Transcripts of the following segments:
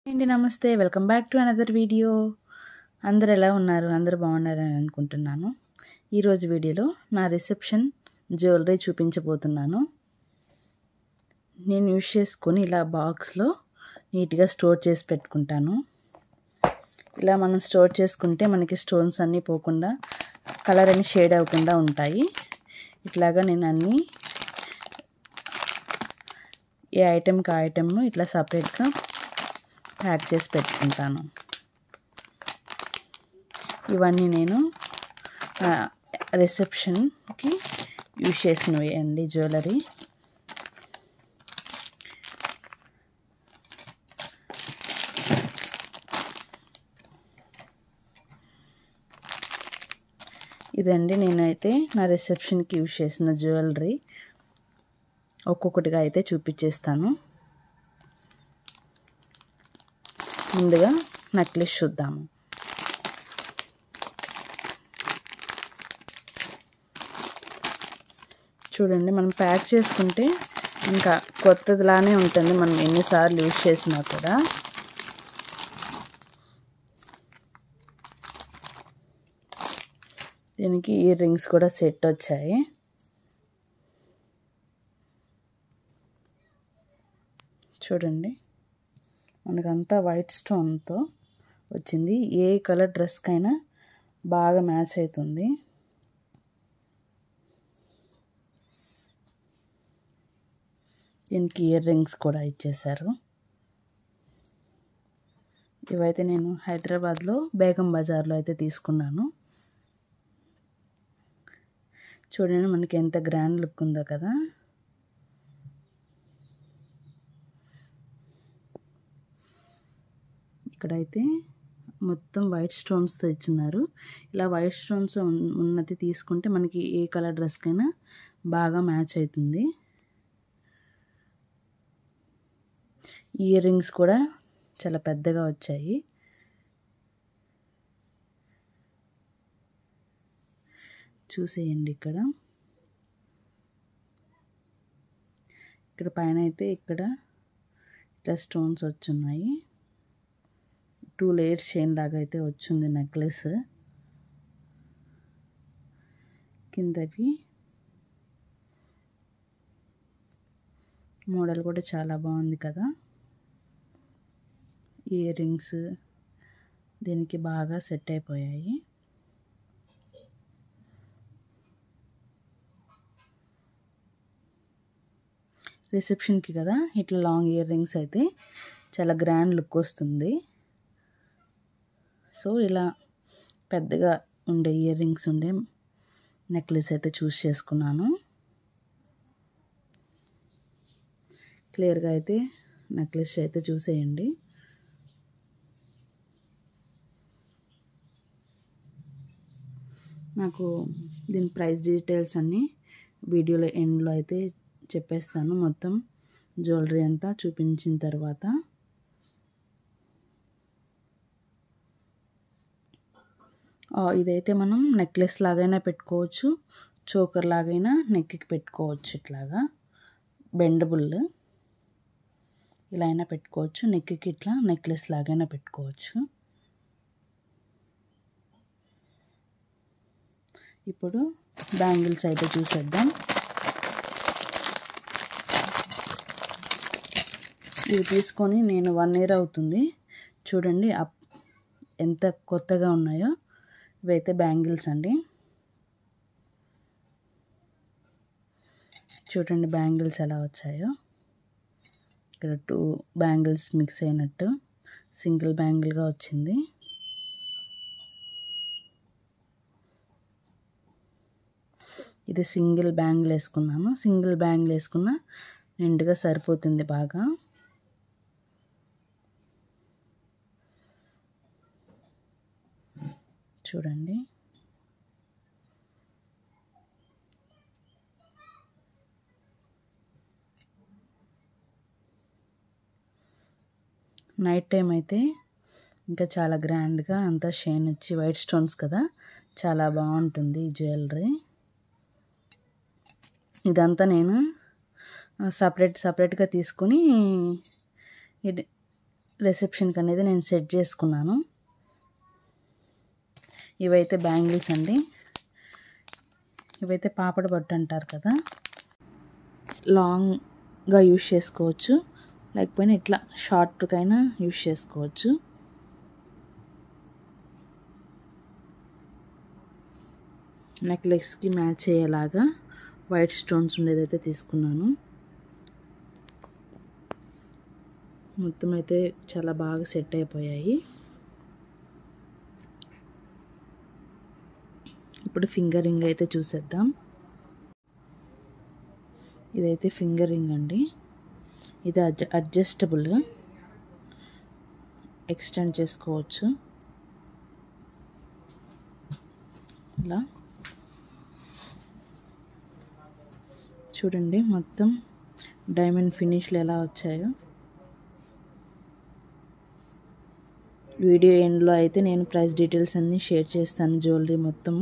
అండి నమస్తే welcome back to another video అందరు ఎలా ఉన్నారు అందరు బాగున్నారని అనుకుంటున్నాను ఈరోజు వీడియోలో నా రిసెప్షన్ జ్యువెలరీ చూపించబోతున్నాను నేను యూజ్ చేసుకొని ఇలా బాక్స్లో నీట్గా స్టోర్ చేసి పెట్టుకుంటాను ఇలా మనం స్టోర్ చేసుకుంటే మనకి స్టోన్స్ అన్నీ పోకుండా కలర్ అని షేడ్ అవ్వకుండా ఉంటాయి ఇట్లాగా నేను అన్నీ ఏ ఐటెంకి ఆ ఐటెంను ఇట్లా సపరేట్గా ప్యాక్ చేసి పెట్టుకుంటాను ఇవన్నీ నేను రిసెప్షన్కి యూజ్ చేసినవి అండి జ్యువెలరీ ఇదండి నేనైతే నా రిసెప్షన్కి యూజ్ చేసిన జ్యువెలరీ ఒక్కొక్కటిగా అయితే చూపించేస్తాను ముందుగా నెక్లెస్ చూద్దాము చూడండి మనం ప్యాక్ చేసుకుంటే ఇంకా కొత్తదిలానే ఉంటుంది మనం ఎన్నిసార్లు యూజ్ చేసినా కూడా దీనికి ఇయర్ రింగ్స్ కూడా సెట్ వచ్చాయి చూడండి మనకంతా వైట్ స్టోన్తో వచ్చింది ఏ కలర్ డ్రెస్కైనా బాగా మ్యాచ్ అవుతుంది దీనికి ఇయర్ రింగ్స్ కూడా ఇచ్చేశారు ఇవైతే నేను హైదరాబాద్లో బేగం బజార్లో అయితే తీసుకున్నాను చూడండి మనకి ఎంత గ్రాండ్ లుక్ ఉందో కదా ఇక్కడైతే మొత్తం వైట్ స్టోన్స్తో ఇచ్చున్నారు ఇలా వైట్ స్టోన్స్ ఉన్నది తీసుకుంటే మనకి ఏ కలర్ డ్రెస్కైనా బాగా మ్యాచ్ అవుతుంది ఇయర్ రింగ్స్ కూడా చాలా పెద్దగా వచ్చాయి చూసేయండి ఇక్కడ ఇక్కడ పైన అయితే ఇక్కడ ఇట్లా స్టోన్స్ వచ్చున్నాయి టూ లేయర్స్ చైన్ లాగా అయితే వచ్చింది నెక్లెస్ కిందవి మోడల్ కూడా చాలా బాగుంది కదా ఇయర్ రింగ్స్ దీనికి బాగా సెట్ అయిపోయాయి రిసెప్షన్కి కదా ఇట్లా లాంగ్ ఇయర్ రింగ్స్ అయితే చాలా గ్రాండ్ లుక్ వస్తుంది సో ఇలా పెద్దగా ఉండే ఇయర్ రింగ్స్ ఉండే నెక్లెస్ అయితే చూస్ చేసుకున్నాను క్లియర్గా అయితే నెక్లెస్ అయితే చూసేయండి నాకు దీని ప్రైస్ డీటెయిల్స్ అన్నీ వీడియోలో ఎండ్లో అయితే చెప్పేస్తాను మొత్తం జ్యువెలరీ అంతా చూపించిన తర్వాత ఇదైతే మనం నెక్లెస్ లాగైనా పెట్టుకోవచ్చు చోకర్ లాగైనా నెక్కి పెట్టుకోవచ్చు ఇట్లాగా బెండబుల్ ఇలా అయినా పెట్టుకోవచ్చు నెక్కి ఇట్లా నెక్లెస్ లాగైనా పెట్టుకోవచ్చు ఇప్పుడు బ్యాంగిల్స్ అయితే చూసేద్దాం ఇవి తీసుకొని నేను వన్ ఇయర్ అవుతుంది చూడండి ఎంత కొత్తగా ఉన్నాయో ఇవైతే బ్యాంగిల్స్ అండి చూడండి బ్యాంగిల్స్ ఎలా వచ్చాయో ఇక్కడ టూ బ్యాంగిల్స్ మిక్స్ అయినట్టు సింగిల్ బ్యాంగిల్గా వచ్చింది ఇది సింగిల్ బ్యాంగిల్ వేసుకున్నాను సింగిల్ బ్యాంగిల్ వేసుకున్న నిండుగా సరిపోతుంది బాగా చూడండి నైట్ టైం అయితే ఇంకా చాలా గ్రాండ్గా అంతా షైన్ వచ్చి వైట్ స్టోన్స్ కదా చాలా బాగుంటుంది ఈ జ్యువెలరీ ఇదంతా నేను సపరేట్ సపరేట్గా తీసుకుని ఇది రిసెప్షన్కి అనేది నేను సెట్ చేసుకున్నాను ఇవైతే బ్యాంగిల్స్ అండి ఇవైతే పాపడ బట్టు అంటారు కదా లాంగ్గా యూస్ చేసుకోవచ్చు లేకపోయినా ఇట్లా షార్ట్కైనా యూస్ చేసుకోవచ్చు నెక్లెస్కి మ్యాచ్ అయ్యేలాగా వైట్ స్టోన్స్ ఉండేదైతే తీసుకున్నాను మొత్తం అయితే చాలా బాగా సెట్ అయిపోయాయి ఇప్పుడు ఫింగర్ రింగ్ అయితే చూసేద్దాం ఇదైతే ఫింగర్ రింగ్ అండి ఇది అడ్జ అడ్జస్టబుల్ ఎక్స్టెండ్ చేసుకోవచ్చు ఇలా చూడండి మొత్తం డైమండ్ ఫినిష్లు ఎలా వచ్చాయో వీడియో ఎండ్లో అయితే నేను ప్రైస్ డీటెయిల్స్ అన్నీ షేర్ చేస్తాను జ్యువెలరీ మొత్తం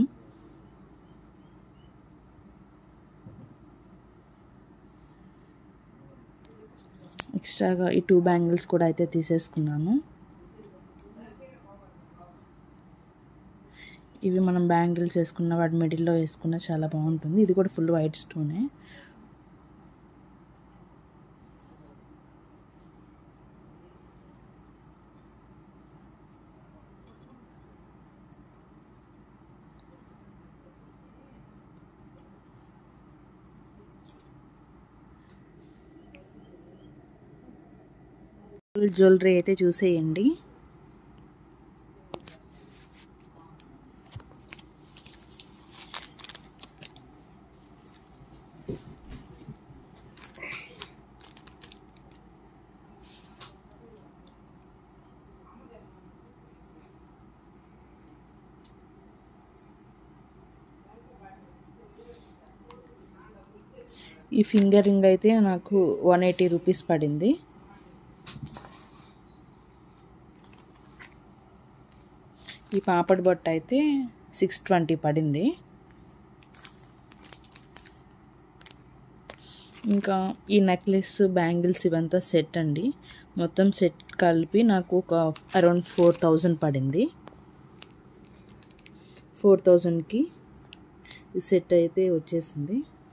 ఎక్స్ట్రాగా ఈ టూ బ్యాంగిల్స్ కూడా అయితే తీసేసుకున్నాను ఇవి మనం బ్యాంగిల్స్ వేసుకున్న వాటి మిడిల్లో వేసుకున్న చాలా బాగుంటుంది ఇది కూడా ఫుల్ వైట్ స్టోనే జ్యువెలరీ అయితే చూసేయండి ఈ ఫింగర్ రింగ్ అయితే నాకు వన్ ఎయిటీ రూపీస్ పడింది ఈ పాపడ్ బొట్ట అయితే సిక్స్ ట్వంటీ పడింది ఇంకా ఈ నెక్లెస్ బ్యాంగిల్స్ ఇవంతా సెట్ అండి మొత్తం సెట్ కలిపి నాకు ఒక అరౌండ్ ఫోర్ థౌజండ్ పడింది ఫోర్ థౌజండ్కి ఈ సెట్ అయితే వచ్చేసింది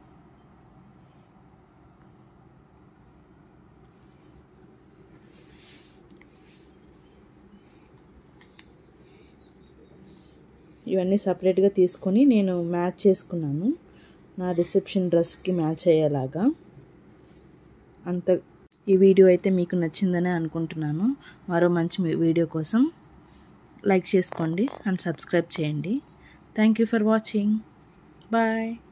ఇవన్నీ సపరేట్గా తీసుకొని నేను మ్యాచ్ చేసుకున్నాను నా రిసెప్షన్ డ్రెస్కి మ్యాచ్ అయ్యేలాగా అంత ఈ వీడియో అయితే మీకు నచ్చిందనే అనుకుంటున్నాను మరో మంచి వీడియో కోసం లైక్ చేసుకోండి అండ్ సబ్స్క్రైబ్ చేయండి thank you for watching bye